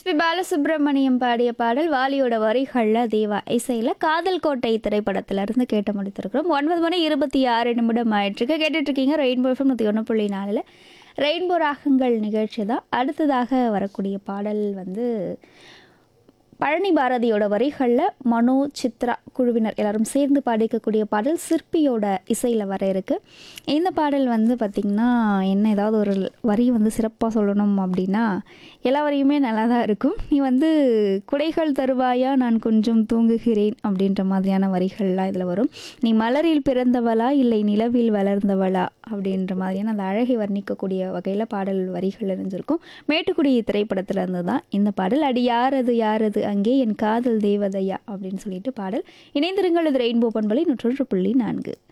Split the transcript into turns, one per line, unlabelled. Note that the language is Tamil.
பி பாலசுப்ரமணியம் பாடிய பாடல் வாலியோட வரிகளில் தேவா இசையில் காதல் கோட்டை திரைப்படத்துல இருந்து கேட்டு முடித்திருக்கிறோம் ஒன்பது மணி இருபத்தி ஆறு நிமிடம் ஆயிட்டுருக்கு கேட்டுட்டு இருக்கீங்க ரெயின்போ எஃப்எம் நூற்றி ஒன்று புள்ளி நாலில் ரெயின்போ ராகங்கள் நிகழ்ச்சி தான் அடுத்ததாக வரக்கூடிய பாடல் வந்து பழனி பாரதியோட வரிகளில் மனோ சித்ரா குழுவினர் எல்லாரும் சேர்ந்து பாடிக்கக்கூடிய பாடல் சிற்பியோட இசையில் வர இருக்கு இந்த பாடல் வந்து பார்த்திங்கன்னா என்ன ஏதாவது ஒரு வரி வந்து சிறப்பாக சொல்லணும் அப்படின்னா எல்லா வரியுமே நல்லா தான் இருக்கும் நீ வந்து குடைகள் தருவாயா நான் கொஞ்சம் தூங்குகிறேன் அப்படின்ற மாதிரியான வரிகள்லாம் இதில் வரும் நீ மலரில் பிறந்தவளா இல்லை நிலவில் வளர்ந்தவளா அப்படின்ற மாதிரியான அந்த அழகை வர்ணிக்கக்கூடிய வகையில் பாடல் வரிகள் இருந்திருக்கும் மேட்டுக்குடி திரைப்படத்தில் இருந்து தான் இந்த பாடல் அடி யாரது யாரது அங்கே என் காதல் தேவதையா அப்படின்னு சொல்லிட்டு பாடல் இணைந்திருங்கள் இது ரெயின்போ பண்பலை நூற்றொன்று புள்ளி நான்கு